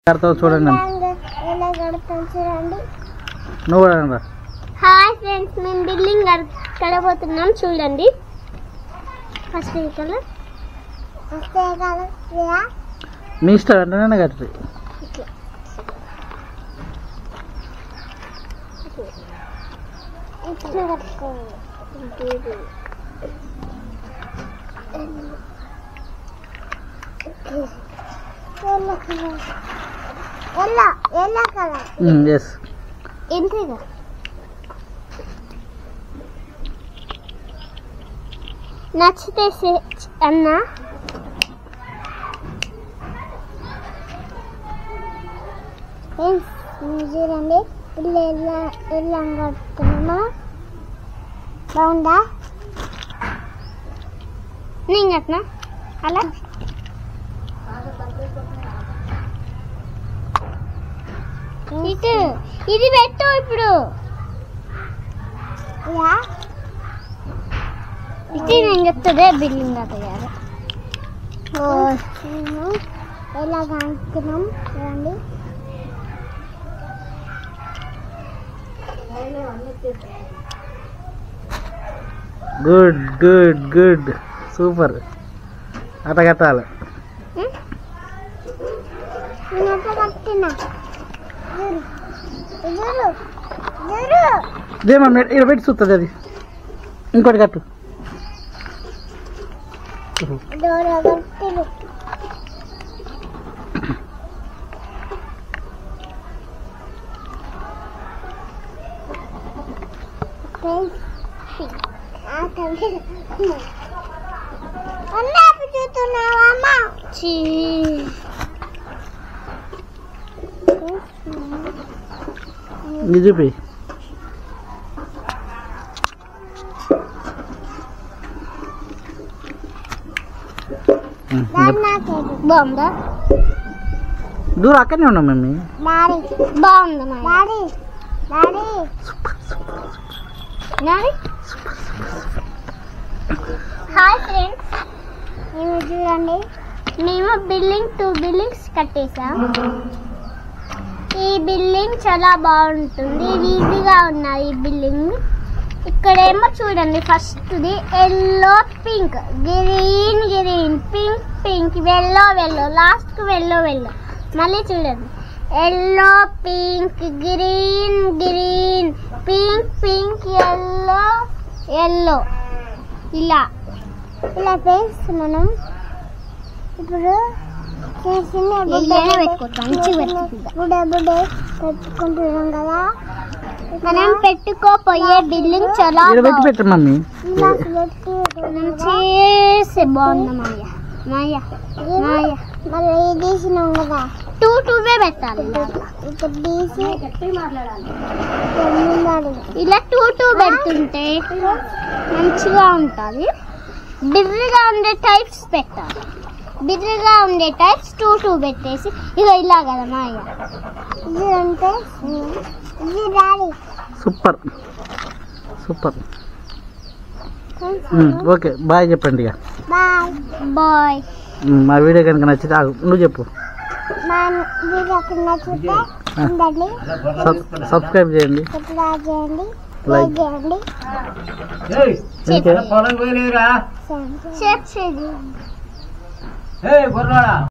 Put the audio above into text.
కడతావు చూడండి ఎలా కడతాం చూడండి నువ్వు కూడా రా హాయ్ ఫ్రెండ్స్ మేము బిల్డింగ్ కడబోతున్నాం చూడండి ఫస్ట్ ఈ కలర్ ఫస్ట్ ఏ కలర్ ఇదా మీ ఇష్టం వెంటనే కట్టి ఇట్లా కట్టుకోవాలి yellow colour yellow yellow colour yes ఇంతేగా నచ్చితే సే- అన్నా ఫ్రెండ్స్ మీరు చూడండి ఇల్లు ఎలా ఎలా కడుతున్నామా బాగుందా నేను కట్టినా అలా ఇటు ఇది పెట్టు ఇప్పుడు ఇది నేను చెప్తుంది బిల్డింగ్ అయ్యారు ఎలా కానుకున్నాం చూడండి గుడ్ గుడ్ గుడ్ సూపర్ అట్ట కట్టాలి నేను ఎట్లా కట్టినా చూడు చూడు ఇదేమో ఇక్కడ పెట్టి చూస్తుంది అది ఇంకోటి కట్టు దూర కట్టిలు చూస్తున్నావా చీ ఇది చూపి ఉమ్, ఇంకా బాగుందా దూరం అక్కడనే ఉన్నాం మమ్మీ డాడీ బాగుంది daddy daddy daddy hi friends మేము చూడండి మేము బిల్డింగ్ టూ బిల్డింగ్స్ కట్టేసాం ఈ బిల్డింగ్ చాలా బాగుంటుంది ఈజీగా ఉన్నది ఈ బిల్డింగ్ ఇక్కడేమో చూడండి ఫస్ట్ది yellow pink green green pink pink yellow yellow లాస్ట్కి వెల్లో వెల్లో మళ్ళీ చూడండి yellow pink green green pink pink yellow yellow ఇలా ఇలా ఫ్రెండ్స్ మనం ఇప్పుడు బుడే బుడే పెట్టుకుంటున్నాం కదా మనం పెట్టుకోపోయే బిల్డింగ్ చాలా ఇక్కడ పెట్టి పెట్టు మమ్మీ మనం చేసే బాగుంది మాయ మాయ మాయ మరి తీసినాం కదా టూ టూవే పెట్టాలి ఇక్కడ తీసి ఇలా టూ టూ పెడుతుంటే మంచిగా ఉంటుంది బిర్రిగా ఉండే టైప్స్ పెట్టాలి బిర్రిగా ఉండే టైప్స్ టూ టూ పెట్టేసి ఇక ఇలా కదా మాయ ఇది అంటే ఇది daddy super super um, okay bye చెప్పండి ఇక బాయ్ బాయ్ ఉమ్, మా వీడియో కనుక నచ్చితే ఆగు, నువ్వు చెప్పు మా వీడియోకి నచ్చితే ఉండండి సబ్- సబ్స్క్రైబ్ చేయండి సబ్స్క్రైబ్ చేయండి లైక్ లైక్ చేయండి ఇంకే షేర్ చేయండి